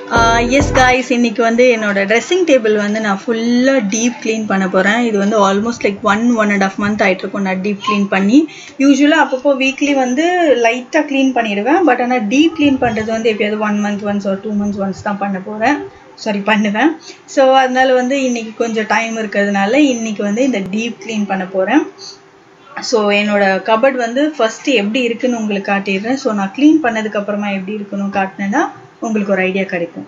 S guys இன்னைக்கு வந்து என்னோட ட்ரெஸ்ஸிங் டேபிள் வந்து நான் ஃபுல்லாக டீப் க்ளீன் பண்ண போகிறேன் இது வந்து almost like one one and half month ஆகிட்ருக்கும் நான் டீப் க்ளீன் பண்ணி யூஸ்வலாக அப்பப்போ வீக்லி வந்து லைட்டாக க்ளீன் பண்ணிடுவேன் பட் ஆனால் டீப் க்ளீன் பண்ணுறது வந்து எப்பயாவது ஒன் மந்த் ஒன்ஸ் ஒரு டூ மந்த்ஸ் ஒன்ஸ் தான் பண்ண போகிறேன் சாரி பண்ணுவேன் ஸோ அதனால வந்து இன்னைக்கு கொஞ்சம் டைம் இருக்கிறதுனால இன்னைக்கு வந்து இந்த டீப் க்ளீன் பண்ண போகிறேன் ஸோ என்னோட கபட் வந்து ஃபஸ்ட்டு எப்படி இருக்குன்னு உங்களுக்கு காட்டிடுறேன் ஸோ நான் க்ளீன் பண்ணதுக்கு அப்புறமா எப்படி இருக்குன்னு காட்டினேன்னா உங்களுக்கு ஒரு ஐடியா கிடைக்கும்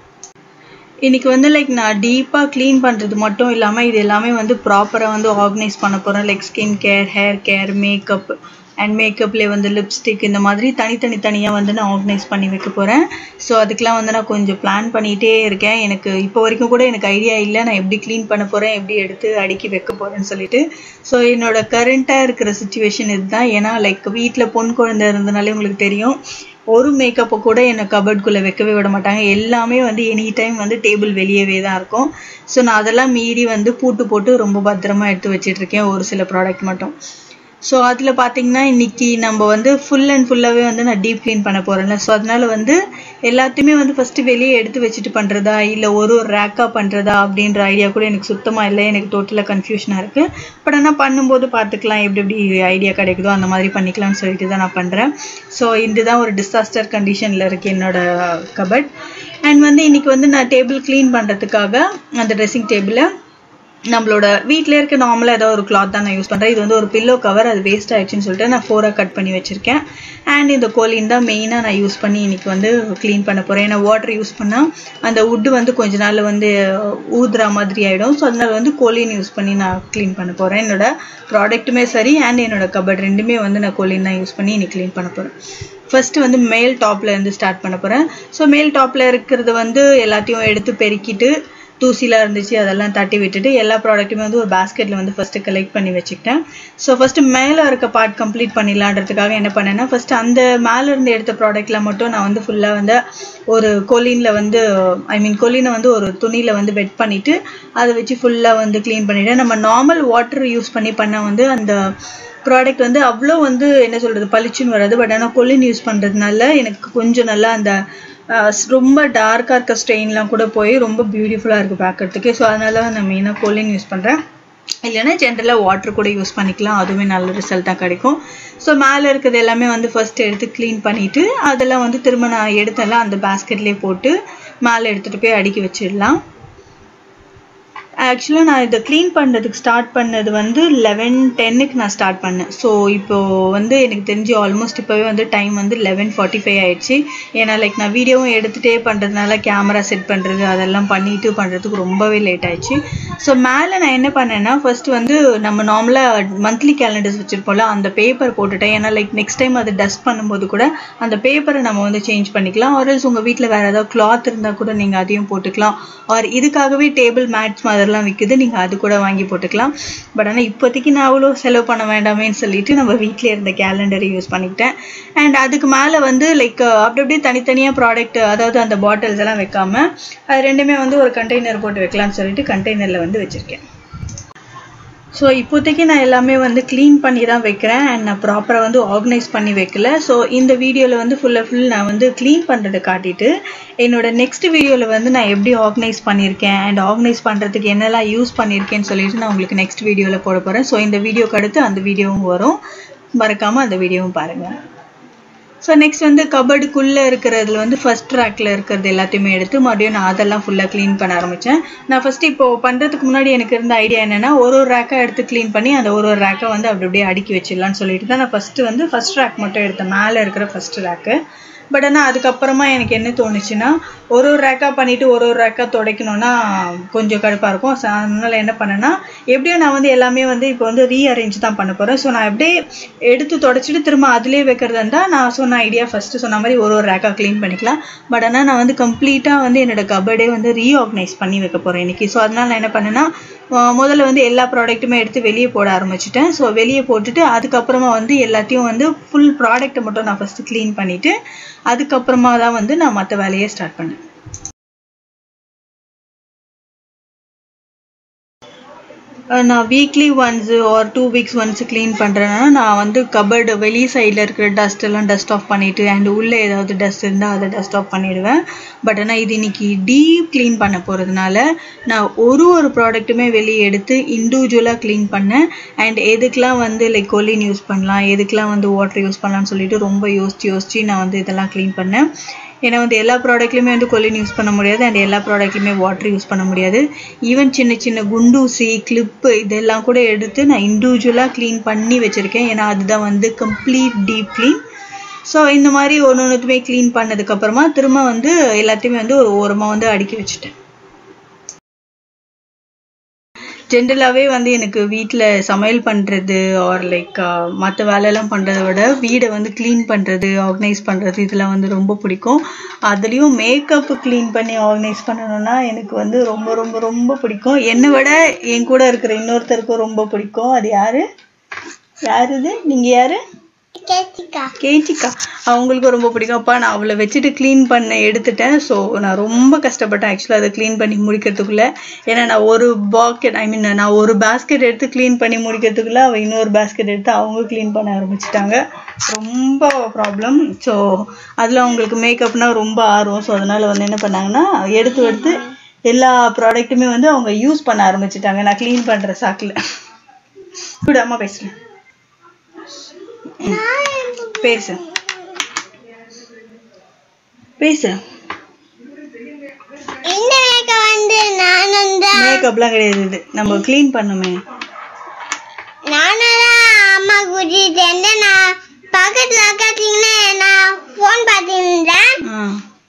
இன்னைக்கு வந்து லைக் நான் டீப்பாக க்ளீன் பண்ணுறது மட்டும் இல்லாமல் இது எல்லாமே வந்து ப்ராப்பராக வந்து ஆர்கனைஸ் பண்ண போகிறேன் like skin care hair care makeup and மேக்கப்லேயே வந்து லிப்ஸ்டிக் இந்த மாதிரி தனித்தனி தனியாக வந்து நான் ஆர்கனைஸ் பண்ணி வைக்க போகிறேன் ஸோ அதுக்கெலாம் வந்து நான் கொஞ்சம் பிளான் பண்ணிகிட்டே இருக்கேன் எனக்கு இப்போ வரைக்கும் கூட எனக்கு ஐடியா இல்லை நான் எப்படி க்ளீன் பண்ண போகிறேன் எப்படி எடுத்து அடுக்கி வைக்க போகிறேன்னு சொல்லிட்டு ஸோ என்னோட கரண்ட்டாக இருக்கிற சுச்சுவேஷன் இதுதான் ஏன்னா லைக் வீட்டில் பொன் குழந்தை இருந்தனாலே உங்களுக்கு தெரியும் ஒரு மேக்கப்பை கூட என்னை கபர்ட்குள்ளே வைக்கவே விட மாட்டாங்க எல்லாமே வந்து எனி டைம் வந்து டேபிள் வெளியவே தான் இருக்கும் ஸோ நான் அதெல்லாம் மீறி வந்து பூட்டு போட்டு ரொம்ப பத்திரமா எடுத்து வச்சிட்டு இருக்கேன் ஒரு சில ப்ராடக்ட் மட்டும் ஸோ அதில் பார்த்தீங்கன்னா இன்னைக்கு நம்ம வந்து ஃபுல் அண்ட் ஃபுல்லாகவே வந்து நான் டீப் க்ளீன் பண்ண போகிறேன்ல ஸோ அதனால வந்து எல்லாத்தையுமே வந்து ஃபஸ்ட்டு வெளியே எடுத்து வச்சுட்டு பண்ணுறதா இல்லை ஒரு ஒரு ரேக்காக பண்ணுறதா அப்படின்ற ஐடியா கூட எனக்கு சுத்தமாக இல்லை எனக்கு டோட்டலாக கன்ஃபியூஷனாக இருக்குது பட் ஆனால் பண்ணும்போது பார்த்துக்கலாம் எப்படி எப்படி ஐடியா கிடைக்குதோ அந்த மாதிரி பண்ணிக்கலாம்னு சொல்லிட்டு தான் நான் பண்ணுறேன் ஸோ இதுதான் ஒரு டிசாஸ்டர் கண்டிஷனில் இருக்குது என்னோட கபட் அண்ட் வந்து இன்னைக்கு வந்து நான் டேபிள் க்ளீன் பண்ணுறதுக்காக அந்த ட்ரெஸ்ஸிங் டேபிளை நம்மளோட வீட்டில் இருக்க நார்மலாக ஏதாவது ஒரு கிளாத் தான் நான் யூஸ் பண்ணுறேன் இது வந்து ஒரு பில்லோ கவர் அது வேஸ்ட் ஆயிடுச்சுன்னு சொல்லிட்டு நான் ஃபோராக கட் பண்ணி வச்சுருக்கேன் அண்ட் இந்த கோலின் தான் மெயினாக நான் யூஸ் பண்ணி இன்னைக்கு வந்து க்ளீன் பண்ண போகிறேன் ஏன்னா வாட்டர் யூஸ் பண்ணால் அந்த வுட்டு வந்து கொஞ்ச நாள் வந்து ஊதுற மாதிரி ஆகிடும் ஸோ அதனால வந்து கோலின் யூஸ் பண்ணி நான் க்ளீன் பண்ண போகிறேன் என்னோட ப்ராடக்ட்டுமே சரி அண்ட் என்னோட கபட் ரெண்டுமே வந்து நான் கோலின் தான் யூஸ் பண்ணி இன்னைக்கு க்ளீன் பண்ண போகிறேன் ஃபர்ஸ்ட் வந்து மேல் டாப்ல இருந்து ஸ்டார்ட் பண்ண போகிறேன் ஸோ மேல் டாப்ல இருக்கிறது வந்து எல்லாத்தையும் எடுத்து பெருக்கிட்டு தூசிலாம் இருந்துச்சு அதெல்லாம் தட்டி விட்டுட்டு எல்லா ப்ராடக்ட்டுமே வந்து ஒரு பேஸ்கெட்டில் வந்து ஃபஸ்ட்டு கலெக்ட் பண்ணி வச்சுக்கிட்டேன் ஸோ ஃபஸ்ட்டு மேலே இருக்க பார்ட் கம்ப்ளீட் பண்ணிடலான்றதுக்காக என்ன பண்ணேன்னா ஃபஸ்ட்டு அந்த மேலே இருந்து எடுத்த ப்ராடக்ட்டில் மட்டும் நான் வந்து ஃபுல்லாக வந்து ஒரு கொலினில் வந்து ஐ மீன் கொலினை வந்து ஒரு துணியில் வந்து வெட் பண்ணிவிட்டு அதை வச்சு ஃபுல்லாக வந்து க்ளீன் பண்ணிவிட்டேன் நம்ம நார்மல் வாட்டர் யூஸ் பண்ணி பண்ணால் வந்து அந்த ப்ராடக்ட் வந்து அவ்வளோ வந்து என்ன சொல்கிறது பளிச்சுன்னு வராது பட் ஆனால் கொலின் யூஸ் பண்ணுறதுனால எனக்கு கொஞ்சம் நல்லா அந்த ரொம்ப டார்க்காக இருக்க ஸ்ட்ரெயின்லாம் கூட போய் ரொம்ப பியூட்டிஃபுல்லாக இருக்குது பார்க்குறதுக்கு ஸோ அதனால நான் மெயினாக கொலின் யூஸ் பண்ணுறேன் இல்லைன்னா ஜென்ரலாக வாட்டர் கூட யூஸ் பண்ணிக்கலாம் அதுவுமே நல்ல ரிசல்ட் தான் கிடைக்கும் ஸோ மேலே இருக்கிறது எல்லாமே வந்து ஃபர்ஸ்ட் எடுத்து க்ளீன் பண்ணிவிட்டு அதெல்லாம் வந்து திரும்ப நான் எடுத்தெல்லாம் அந்த பேஸ்கெட்லேயே போட்டு மேலே எடுத்துகிட்டு போய் அடுக்கி வச்சிடலாம் ஆக்சுவலாக நான் இதை க்ளீன் பண்ணுறதுக்கு ஸ்டார்ட் பண்ணது வந்து லெவன் டென்னுக்கு நான் ஸ்டார்ட் பண்ணேன் ஸோ இப்போது வந்து எனக்கு தெரிஞ்சு ஆல்மோஸ்ட் இப்போவே வந்து டைம் வந்து லெவன் ஃபார்ட்டி ஃபைவ் ஆயிடுச்சு ஏன்னா லைக் நான் வீடியோவும் எடுத்துகிட்டே பண்ணுறதுனால கேமரா செட் பண்ணுறது அதெல்லாம் பண்ணிட்டு பண்ணுறதுக்கு ரொம்பவே லேட் ஆயிடுச்சு ஸோ மேலே நான் என்ன பண்ணேன்னா ஃபர்ஸ்ட் வந்து நம்ம நார்மலாக மந்த்லி கேலண்டர்ஸ் வச்சுருப்போம்ல அந்த பேப்பர் போட்டுட்டேன் ஏன்னா லைக் நெக்ஸ்ட் டைம் அதை டஸ்ட் பண்ணும்போது கூட அந்த பேப்பரை நம்ம வந்து சேஞ்ச் பண்ணிக்கலாம் ஆர்எல்ஸ் உங்கள் வீட்டில் வேறு ஏதாவது கிளாத் இருந்தால் கூட நீங்கள் அதையும் போட்டுக்கலாம் ஆர் இதுக்காகவே டேபிள் மேட்ச் மாதிரி அதெல்லாம் விற்குது நீங்கள் அது கூட வாங்கி போட்டுக்கலாம் பட் ஆனால் இப்போதைக்கு நான் அவ்வளோ செலவு பண்ண வேண்டாமேன்னு சொல்லிட்டு நம்ம வீட்டிலே இருந்த கேலண்டரை யூஸ் பண்ணிக்கிட்டேன் அண்ட் அதுக்கு மேலே வந்து லைக் அப்படி அப்படியே தனித்தனியாக ப்ராடக்ட் அதாவது அந்த பாட்டில்ஸ் எல்லாம் வைக்காம அது ரெண்டுமே வந்து ஒரு கண்டெய்னர் போட்டு வைக்கலாம்னு சொல்லிட்டு கண்டெய்னரில் வந்து வச்சுருக்கேன் ஸோ இப்போதைக்கு நான் எல்லாமே வந்து க்ளீன் பண்ணி தான் வைக்கிறேன் அண்ட் நான் ப்ராப்பராக வந்து ஆர்கனைஸ் பண்ணி வைக்கல ஸோ இந்த வீடியோவில் வந்து ஃபுல்லாக ஃபுல் நான் வந்து க்ளீன் பண்ணுறதை காட்டிட்டு என்னோட நெக்ஸ்ட் வீடியோவில் வந்து நான் எப்படி ஆர்கனைஸ் பண்ணியிருக்கேன் அண்ட் ஆர்கனைஸ் பண்ணுறதுக்கு என்னெல்லாம் யூஸ் பண்ணியிருக்கேன்னு சொல்லிட்டு நான் உங்களுக்கு நெக்ஸ்ட் வீடியோவில் போட போகிறேன் ஸோ இந்த வீடியோக்கு அடுத்து அந்த வீடியோவும் வரும் மறக்காமல் அந்த வீடியோவும் பாருங்கள் ஸோ நெக்ஸ்ட் வந்து கபடுக்குள்ளே இருக்கிறதுல வந்து ஃபர்ஸ்ட் ரேக்கில் இருக்கிறது எல்லாத்தையுமே எடுத்து மறுபடியும் நான் அதெல்லாம் ஃபுல்லாக க்ளீன் பண்ண ஆரம்பித்தேன் நான் ஃபஸ்ட்டு இப்போ பண்ணுறதுக்கு முன்னாடி எனக்கு இருந்த ஐடியா என்னென்னா ஒரு ஒரு ரேக்காக எடுத்து க்ளீன் பண்ணி அந்த ஒரு ஒரு ரேக்கை வந்து அப்படி அப்படியே அடுக்கி வச்சிடலான்னு சொல்லிட்டு தான் நான் ஃபஸ்ட்டு வந்து ஃபஸ்ட் ரேக் மட்டும் எடுத்தேன் மேலே இருக்கிற ஃபஸ்ட் ரேக்கு பட் ஆனால் அதுக்கப்புறமா எனக்கு என்ன தோணுச்சுன்னா ஒரு ஒரு ரேக்காக பண்ணிவிட்டு ஒரு ஒரு ரேக்காக துடைக்கணும்னா கொஞ்சம் கடுப்பாக இருக்கும் ஸோ அதனால் என்ன பண்ணேன்னா எப்படியும் நான் வந்து எல்லாமே வந்து இப்போ வந்து ரீஅரேஞ்ச் தான் பண்ண போகிறேன் ஸோ நான் அப்படியே எடுத்து தொடச்சிட்டு திரும்ப அதிலே வைக்கிறதா இருந்தால் நான் சொன்ன ஐடியா ஃபஸ்ட்டு சொன்ன மாதிரி ஒரு ஒரு ரேக்காக க்ளீன் பண்ணிக்கலாம் பட் ஆனால் நான் வந்து கம்ப்ளீட்டாக வந்து என்னோட கபர்டே வந்து ரீஆர்கனைஸ் பண்ணி வைக்க போகிறேன் இன்றைக்கி ஸோ அதனால் நான் என்ன பண்ணேன்னா முதல்ல வந்து எல்லா ப்ராடக்ட்டுமே எடுத்து வெளியே போட ஆரம்பிச்சிட்டேன் ஸோ வெளியே போட்டுட்டு அதுக்கப்புறமா வந்து எல்லாத்தையும் வந்து ஃபுல் ப்ராடக்ட்டை மட்டும் நான் ஃபஸ்ட்டு க்ளீன் பண்ணிவிட்டு அதுக்கப்புறமா தான் வந்து நான் மற்ற வேலையை ஸ்டார்ட் பண்ணேன் அஹ் நான் weekly once or two weeks once clean பண்ணுறேன்னா நான் வந்து கபர்டு வெளி சைடில் இருக்கிற டஸ்ட் எல்லாம் டஸ்ட் ஆஃப் பண்ணிவிட்டு அண்ட் உள்ளே ஏதாவது டஸ்ட் இருந்தால் அதை டஸ்ட் ஆஃப் பண்ணிடுவேன் பட் ஆனால் இது இன்னைக்கு டீப் க்ளீன் பண்ண போகிறதுனால நான் ஒரு ஒரு ப்ராடக்ட்டுமே வெளியே எடுத்து இண்டிவிஜுவலாக க்ளீன் பண்ணேன் அண்ட் எதுக்கெலாம் வந்து லைக் கொலின் யூஸ் பண்ணலாம் எதுக்கெலாம் வந்து வாட்டர் யூஸ் பண்ணலாம்னு சொல்லிட்டு ரொம்ப யோசிச்சு யோசிச்சு நான் வந்து இதெல்லாம் க்ளீன் பண்ணேன் ஏன்னா வந்து எல்லா ப்ராடக்ட்லையுமே வந்து கொலின் யூஸ் பண்ண முடியாது அண்ட் எல்லா ப்ராடக்ட்லையுமே வாட்டர் யூஸ் பண்ண முடியாது ஈவன் சின்ன சின்ன குண்டூசி கிளிப்பு இதெல்லாம் கூட எடுத்து நான் இண்டிவிஜுவலாக க்ளீன் பண்ணி வச்சுருக்கேன் ஏன்னா அதுதான் வந்து கம்ப்ளீட் டீப் க்ளீன் ஸோ இந்த மாதிரி ஒன்று ஒன்றுத்துமே க்ளீன் பண்ணதுக்கப்புறமா திரும்ப வந்து எல்லாத்தையுமே வந்து ஒரு ஓரமாக வந்து அடுக்கி வச்சுட்டேன் ஜென்ரலாகவே வந்து எனக்கு வீட்டில் சமையல் பண்ணுறது ஆர் லைக் மற்ற வேலையெல்லாம் பண்ணுறத விட வீடை வந்து க்ளீன் பண்ணுறது ஆர்கனைஸ் பண்ணுறது இதெல்லாம் வந்து ரொம்ப பிடிக்கும் அதுலேயும் மேக்கப் க்ளீன் பண்ணி ஆர்கனைஸ் பண்ணணும்னா எனக்கு வந்து ரொம்ப ரொம்ப ரொம்ப பிடிக்கும் என்னை விட என் கூட இருக்கிற இன்னொருத்தருக்கும் ரொம்ப பிடிக்கும் அது யாரு யார் இது நீங்கள் யாரு கேச்சிக்கா கேச்சிக்கா அவங்களுக்கும் ரொம்ப பிடிக்கும் அப்பா நான் அவளை வச்சுட்டு க்ளீன் பண்ண எடுத்துட்டேன் ஸோ நான் ரொம்ப கஷ்டப்பட்டேன் ஆக்சுவலாக அதை க்ளீன் பண்ணி முடிக்கிறதுக்குள்ளே ஏன்னா நான் ஒரு பாக்கெட் ஐ மீன் நான் ஒரு பேஸ்கெட் எடுத்து க்ளீன் பண்ணி முடிக்கிறதுக்குள்ளே அவள் இன்னொரு பேஸ்கெட் எடுத்து அவங்க க்ளீன் பண்ண ஆரம்பிச்சிட்டாங்க ரொம்ப ப்ராப்ளம் ஸோ அதில் அவங்களுக்கு மேக்கப்னா ரொம்ப ஆர்வம் ஸோ அதனால் வந்து என்ன பண்ணாங்கன்னா எடுத்து எடுத்து எல்லா ப்ராடக்ட்டுமே வந்து அவங்க யூஸ் பண்ண ஆரம்பிச்சிட்டாங்க நான் க்ளீன் பண்ணுற சாக்கில் கூட அம்மா பேசுகிறேன் பேசு பேசு இந்த மேக்கப் வந்து நானும் தான் மேக்கப்லாம் கிடையாது இது நம்ம க்ளீன் பண்ணுமே நானும் தான் அம்மா கூட்டிட்டு வந்து நான் பக்கத்துல உட்காந்துங்கன்னா நான் ஃபோன் பார்த்துருந்தேன் ஆ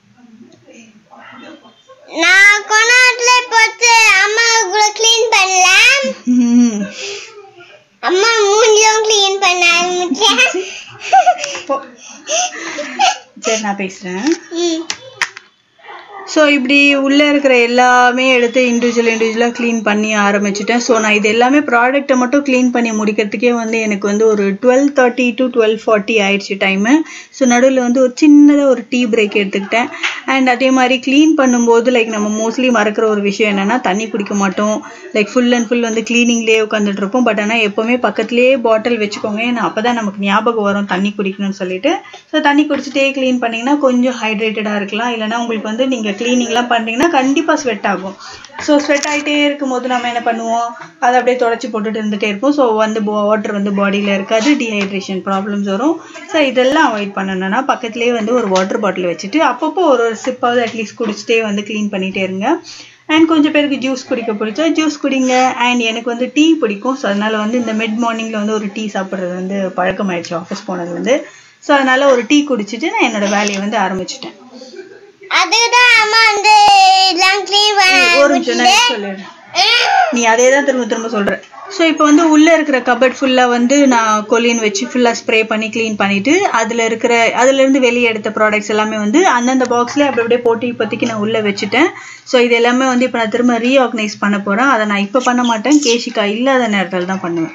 நான் கொண்டாத்துல போட்டு அம்மா கூட க்ளீன் பண்ணல ம். அம்மா மூஞ்சியும் க்ளீன் பண்ண ஆரம்பிச்சேன் போ. சரி நான் பேசுகிறேன் ம். ஸோ இப்படி உள்ளே இருக்கிற எல்லாமே எடுத்து இண்டிவிஜுவல் இண்டிவிஜுவலாக க்ளீன் பண்ணி ஆரம்பிச்சிட்டேன் ஸோ நான் இது எல்லாமே ப்ராடக்ட்டை மட்டும் க்ளீன் பண்ணி முடிக்கிறதுக்கே வந்து எனக்கு வந்து ஒரு twelve thirty to twelve forty ஆயிடுச்சு டைமு ஸோ நடுவில் வந்து ஒரு சின்னதாக ஒரு டீ பிரேக் எடுத்துக்கிட்டேன் அண்ட் அதே மாதிரி க்ளீன் பண்ணும்போது லைக் நம்ம மோஸ்ட்லி மறக்கிற ஒரு விஷயம் என்னென்னா தண்ணி குடிக்க மாட்டோம் லைக் ஃபுல் அண்ட் ஃபுல் வந்து க்ளீனிங்லேயே உட்காந்துட்டு இருப்போம் பட் ஆனால் எப்போவுமே பக்கத்துலேயே பாட்டில் வச்சுக்கோங்க ஏன்னா அப்போ தான் நமக்கு ஞாபகம் வரும் தண்ணி குடிக்கணும்னு சொல்லிட்டு ஸோ தண்ணி குடிச்சிட்டே க்ளீன் பண்ணிங்கன்னா கொஞ்சம் ஹைட்ரேட்டடாக இருக்கலாம் இல்லைனா உங்களுக்கு வந்து நீங்கள் க்ளீனிங்லாம் பண்ணுறீங்கன்னா கண்டிப்பாக ஸ்வெட் ஆகும் ஸோ ஸ்வெட் ஆகிட்டே இருக்கும்போது நம்ம என்ன பண்ணுவோம் அதை அப்படியே தொடச்சி போட்டுட்டு இருந்துகிட்டே இருப்போம் ஸோ வந்து வாட்டர் வந்து பாடியில் இருக்காது டீஹைட்ரேஷன் ப்ராப்ளம்ஸ் வரும் ஸோ இதெல்லாம் அவாய்ட் பண்ணணும்னா பக்கத்துலேயே வந்து ஒரு வாட்டர் பாட்டில் வச்சுட்டு அப்பப்போ ஒரு ஒரு சிப்பாவது அட்லீஸ்ட் குடிச்சிட்டே வந்து க்ளீன் பண்ணிகிட்டே இருங்க அண்ட் கொஞ்சம் பேருக்கு ஜூஸ் குடிக்க பிடிச்சா ஜூஸ் குடிங்க அண்ட் எனக்கு வந்து டீ பிடிக்கும் ஸோ அதனால வந்து இந்த மிட் மார்னிங்கில் வந்து ஒரு டீ சாப்பிட்றது வந்து பழக்கமாயிடுச்சு ஆஃபீஸ் போனது வந்து ஸோ அதனால ஒரு டீ குடிச்சிட்டு நான் என்னோட வேலையை வந்து ஆரம்பிச்சிட்டேன் அதுதான் அம்மா வந்து எல்லாம் க்ளீன் பண்ண ஒரு நிமிஷம் நான் சொல்லிடுறேன் நீ அதே தான் திரும்ப திரும்ப சொல்ற ஸோ இப்போ வந்து உள்ளே இருக்கிற கபட் ஃபுல்லாக வந்து நான் கொலின் வச்சு ஃபுல்லாக ஸ்ப்ரே பண்ணி க்ளீன் பண்ணிட்டு அதில் இருக்கிற அதுலேருந்து வெளியே எடுத்த ப்ராடக்ட்ஸ் எல்லாமே வந்து அந்தந்த பாக்ஸ்லேயே அப்படி அப்படியே போட்டு இப்போதைக்கு நான் உள்ளே வச்சுட்டேன் ஸோ இது எல்லாமே வந்து இப்போ நான் திரும்ப ரீஆர்கனைஸ் பண்ண போகிறேன் அதை நான் இப்போ பண்ண மாட்டேன் கேஷிகா இல்லாத நேரத்தில் தான் பண்ணுவேன்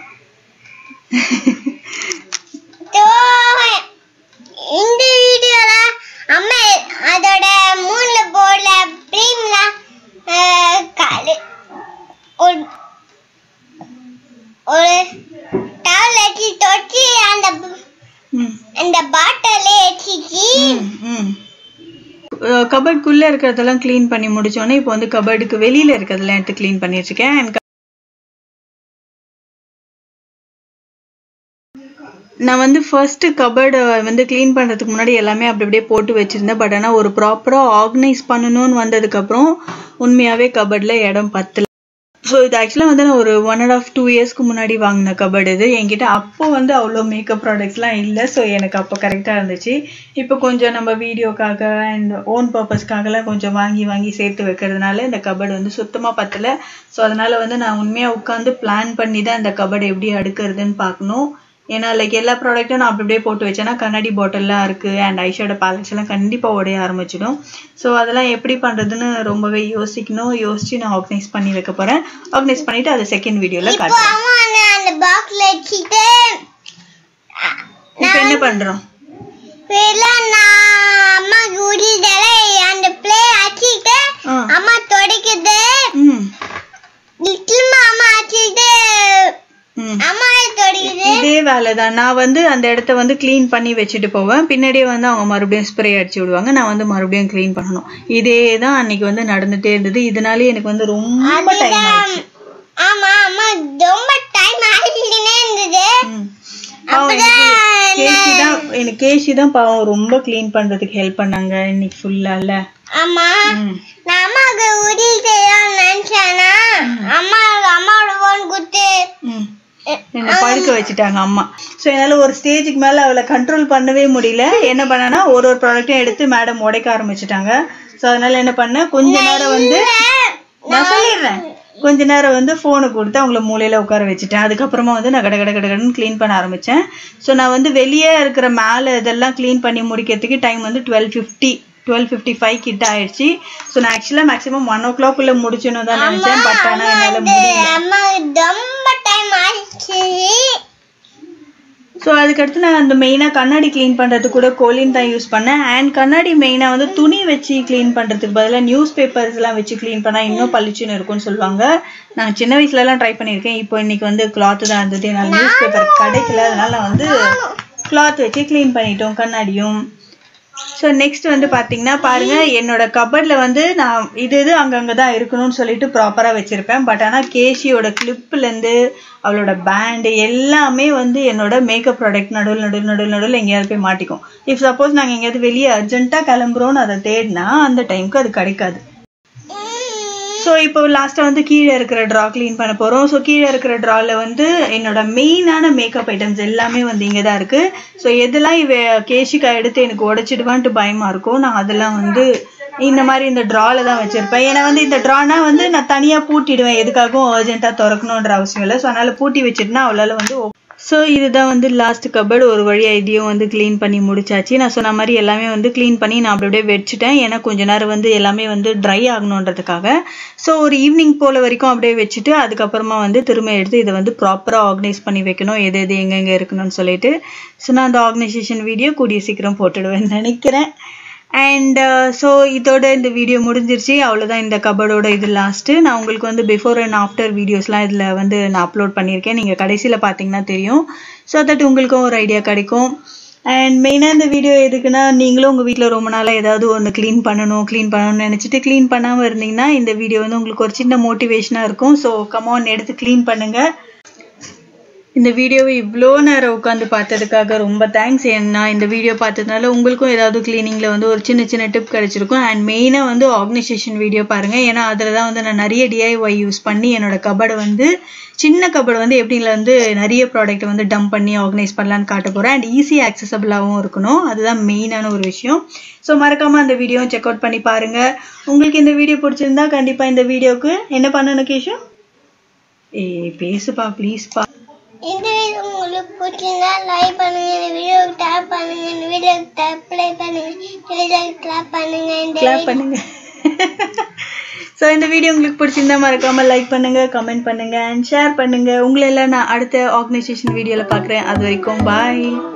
So, இந்த வீடியோல அம்மா அதோட மூணுல போர்ட்ல ப்ரீம்ல ஒரு ஒரு டவல் வச்சு தொட்டி அந்த ம் அந்த பாட்டிலே வச்சுச்சு ம் கபட்குள்ளே இருக்கிறதெல்லாம் க்ளீன் பண்ணி முடிச்சோன்னே இப்போ வந்து கபடுக்கு வெளியில் இருக்கிறதெல்லாம் எடுத்து க்ளீன் பண்ணி வச்சுருக்கேன் அண்ட் நான் வந்து ஃபர்ஸ்ட் கபர்டை வந்து க்ளீன் பண்ணுறதுக்கு முன்னாடி எல்லாமே அப்படி அப்படியே போட்டு வச்சுருந்தேன் பட் ஆனால் ஒரு ப்ராப்பராக ஆர்கனைஸ் பண்ணணும்னு வந்ததுக்கப்புறம் உண்மையாகவே கபர்டில் இடம் பத்தல ஸோ இது ஆக்சுவலாக வந்து நான் ஒரு ஒன் அண்ட் ஆஃப் டூ இயர்ஸ்க்கு முன்னாடி வாங்கின கபர்டு இது என்கிட்ட அப்போ வந்து அவ்வளோ மேக்கப் ப்ராடக்ட்ஸ்லாம் இல்லை ஸோ எனக்கு அப்போ கரெக்டாக இருந்துச்சு இப்போ கொஞ்சம் நம்ம வீடியோக்காக அண்ட் ஓன் பர்பஸ்க்காகலாம் கொஞ்சம் வாங்கி வாங்கி சேர்த்து வைக்கிறதுனால இந்த கபர்டு வந்து சுத்தமாக பத்தலை ஸோ அதனால் வந்து நான் உண்மையாக உட்காந்து பிளான் பண்ணி தான் இந்த கபர்டு எப்படி அடுக்கிறதுன்னு பார்க்கணும் ஏன்னா லைக் எல்லா ப்ராடக்ட்டும் நான் அப்படி அப்படியே போட்டு வச்சேன்னா கண்ணாடி பாட்டில்லாம் இருக்குது அண்ட் ஐஷோட பேலட்ஸ் எல்லாம் கண்டிப்பாக உடைய ஆரம்பிச்சிடும் ஸோ அதெல்லாம் எப்படி பண்ணுறதுன்னு ரொம்பவே யோசிக்கணும் யோசிச்சு நான் ஆர்கனைஸ் பண்ணி வைக்க போகிறேன் ஆர்கனைஸ் பண்ணிவிட்டு அதை செகண்ட் வீடியோவில் இப்போ காட்டுறேன் அம்மா வந்து அந்த பாக்ஸ்ல வச்சுட்டு இப்போ என்ன பண்ணுறோம் எல்லாம் நான் அம்மா கூட்டிட்டு அந்த பிளே வச்சுட்டு ஆ அம்மா துடைக்குது ம் லிட்டில் அம்மா வச்சுட்டு அவ்வளவுதான் நான் வந்து அந்த இடத்த வந்து க்ளீன் பண்ணி வச்சுட்டு போவேன் பின்னாடியே வந்து அவங்க மறுபடியும் ஸ்ப்ரே அடிச்சு விடுவாங்க நான் வந்து மறுபடியும் க்ளீன் பண்ணணும் இதே தான் அன்னைக்கு வந்து நடந்துட்டே இருந்தது இதனாலே எனக்கு வந்து ரொம்ப டைம் ஆயிடுச்சு ஆமா ஆமா ரொம்ப டைம் ஆகிட்டே இருந்தது ம். பாவம் எனக்கு கேஷி தான் எனக்கு கேஷி தான் பாவம் ரொம்ப க்ளீன் பண்றதுக்கு ஹெல்ப் பண்ணாங்க இன்னைக்கு ஃபுல்லா இல்ல ஆமா ம். நான் அம்மாவுக்கு உதவி செய்யலாம்னு நினைச்சேனா அம்மா அம்மாவோட போன் கொடுத்து ம். என்னை படுக்க வச்சுட்டாங்க அம்மா ஸோ என்னால் ஒரு ஸ்டேஜுக்கு மேலே அவளை கண்ட்ரோல் பண்ணவே முடியல என்ன பண்ணேன்னா ஒரு ஒரு ப்ராடக்ட்டையும் எடுத்து மேடம் உடைக்க ஆரம்பிச்சிட்டாங்க ஸோ அதனால என்ன பண்ணேன் கொஞ்ச நேரம் வந்து நான் சொல்லிடுறேன் கொஞ்ச நேரம் வந்து ஃபோனை கொடுத்து அவங்கள மூலையில உட்கார வச்சுட்டேன் அதுக்கப்புறமா வந்து நான் கட கட கட கடன்னு க்ளீன் பண்ண ஆரம்பிச்சேன் ஸோ நான் வந்து வெளியே இருக்கிற மேலே இதெல்லாம் க்ளீன் பண்ணி முடிக்கிறதுக்கு டைம் வந்து twelve fifty twelve fifty five கிட்ட ஆயிடுச்சு ஸோ நான் ஆக்சுவலாக மேக்ஸிமம் ஒன் ஓ கிளாக்குள்ளே முடிச்சணும் தான் நினச்சேன் பட் ஆனால் என்னால் முடியல அம்மாவுக்கு ரொம்ப டைம் ஆயிடுச்சு ஸோ அதுக்கடுத்து நான் அந்த மெயினாக கண்ணாடி க்ளீன் பண்ணுறதுக்கு கூட கோலின் தான் யூஸ் பண்ணேன் அண்ட் கண்ணாடி மெயினாக வந்து துணி வச்சு க்ளீன் பண்ணுறதுக்கு பதிலாக நியூஸ் பேப்பர்ஸ்லாம் வச்சு க்ளீன் பண்ணால் இன்னும் பளிச்சுன்னு இருக்கும்னு சொல்லுவாங்க நான் சின்ன வயசுலலாம் ட்ரை பண்ணியிருக்கேன் இப்போ இன்னைக்கு வந்து கிளாத்து தான் இருந்தது என்னால் நியூஸ் பேப்பர் கிடைக்கல அதனால நான் வந்து கிளாத் வச்சு க்ளீன் பண்ணிட்டோம் கண்ணாடியும் ஸோ நெக்ஸ்ட் வந்து பார்த்தீங்கன்னா பாருங்க என்னோட கபர்டில் வந்து நான் இது இது அங்கங்கே தான் இருக்கணும்னு சொல்லிட்டு ப்ராப்பராக வச்சுருப்பேன் பட் ஆனால் கேஷியோட கிளிப்லேருந்து அவளோட பேண்டு எல்லாமே வந்து என்னோட மேக்கப் ப்ராடக்ட் நடுவில் நடுவில் நடுவில் நடுவில் எங்கேயாவது போய் மாட்டிக்கும் இஃப் சப்போஸ் நாங்கள் எங்கேயாவது வெளியே அர்ஜென்ட்டாக கிளம்புறோன்னு அதை தேடினா அந்த டைமுக்கு அது கிடைக்காது ஸோ இப்போ லாஸ்ட்டாக வந்து கீழே இருக்கிற ட்ரா க்ளீன் பண்ண போகிறோம் ஸோ கீழே இருக்கிற ட்ராவில் வந்து என்னோட மெயினான மேக்கப் ஐட்டம்ஸ் எல்லாமே வந்து இங்கே தான் இருக்குது ஸோ எதெல்லாம் இவ கேஷிக்கா எடுத்து எனக்கு உடைச்சிடுவான்ட்டு பயமாக இருக்கும் நான் அதெல்லாம் வந்து இந்த மாதிரி இந்த ட்ராவில் தான் வச்சுருப்பேன் ஏன்னா வந்து இந்த ட்ரானா வந்து நான் தனியாக பூட்டிடுவேன் எதுக்காகவும் அர்ஜென்ட்டாக திறக்கணுன்ற அவசியம் இல்லை ஸோ அதனால் பூட்டி வச்சிட்டுனா அவளால் வந்து ஸோ இதுதான் வந்து லாஸ்ட் கபர்டு ஒரு வழியாக இதையும் வந்து க்ளீன் பண்ணி முடிச்சாச்சு நான் சொன்ன மாதிரி எல்லாமே வந்து க்ளீன் பண்ணி நான் அப்படி அப்படியே வச்சுட்டேன் ஏன்னா கொஞ்ச நேரம் வந்து எல்லாமே வந்து ட்ரை ஆகணுன்றதுக்காக ஸோ ஒரு ஈவினிங் போல வரைக்கும் அப்படியே வச்சுட்டு அதுக்கப்புறமா வந்து திரும்ப எடுத்து இதை வந்து ப்ராப்பராக ஆர்கனைஸ் பண்ணி வைக்கணும் எது எது எங்கெங்கே இருக்கணும்னு சொல்லிட்டு ஸோ நான் அந்த ஆர்கனைசேஷன் வீடியோ கூடிய சீக்கிரம் போட்டுடுவேன்னு நினைக்கிறேன் அண்ட் ஸோ இதோட இந்த வீடியோ முடிஞ்சிருச்சு அவ்வளோதான் இந்த கபடோட இது லாஸ்ட்டு நான் உங்களுக்கு வந்து பிஃபோர் அண்ட் ஆஃப்டர் வீடியோஸ்லாம் இதில் வந்து நான் அப்லோட் பண்ணியிருக்கேன் நீங்கள் கடைசியில் பார்த்தீங்கன்னா தெரியும் ஸோ தட் உங்களுக்கும் ஒரு ஐடியா கிடைக்கும் அண்ட் மெயினாக இந்த வீடியோ எதுக்குன்னா நீங்களும் உங்கள் வீட்டில் ரொம்ப நாளாக ஏதாவது ஒன்று க்ளீன் பண்ணணும் க்ளீன் பண்ணணும்னு நினச்சிட்டு க்ளீன் பண்ணாமல் இருந்தீங்கன்னா இந்த வீடியோ வந்து உங்களுக்கு ஒரு சின்ன மோட்டிவேஷனாக இருக்கும் ஸோ கமான் எடுத்து க்ளீன் பண்ணுங்கள் இந்த வீடியோவை இவ்வளோ நேரம் உட்காந்து பார்த்ததுக்காக ரொம்ப தேங்க்ஸ் ஏன்னா இந்த வீடியோ பார்த்ததுனால உங்களுக்கும் ஏதாவது க்ளீனிங்கில் வந்து ஒரு சின்ன சின்ன டிப் கிடைச்சிருக்கும் அண்ட் மெயினாக வந்து ஆர்கனைசேஷன் வீடியோ பாருங்கள் ஏன்னா அதில் தான் வந்து நான் நிறைய டிஐஒய் யூஸ் பண்ணி என்னோட கபடை வந்து சின்ன கபடை வந்து எப்படில வந்து நிறைய ப்ராடக்ட் வந்து டம்ப் பண்ணி ஆர்கனைஸ் பண்ணலான்னு காட்ட போகிறேன் அண்ட் ஈஸி ஆக்சசபிளாகவும் இருக்கணும் அதுதான் மெயினான ஒரு விஷயம் ஸோ மறக்காமல் அந்த வீடியோவும் செக் அவுட் பண்ணி பாருங்கள் உங்களுக்கு இந்த வீடியோ பிடிச்சிருந்தா கண்டிப்பாக இந்த வீடியோவுக்கு என்ன பண்ணணும் கேஷு ஏய் பேசுப்பா ப்ளீஸ்ப்பா இந்த வீடியோ உங்களுக்கு பிடிச்சிருந்தா லைக் பண்ணுங்க இந்த வீடியோக்கு டேப் பண்ணுங்க இந்த வீடியோக்கு டேப் ப்ளே பண்ணுங்க இந்த வீடியோக்கு கிளாப் பண்ணுங்க இந்த கிளாப் பண்ணுங்க ஸோ இந்த வீடியோ உங்களுக்கு பிடிச்சிருந்தா மறக்காம லைக் பண்ணுங்க கமெண்ட் பண்ணுங்க அண்ட் ஷேர் பண்ணுங்க உங்களை எல்லாம் நான் அடுத்த ஆர்கனைசேஷன் வீடியோல பார்க்குறேன் அது வரைக்கும் பாய்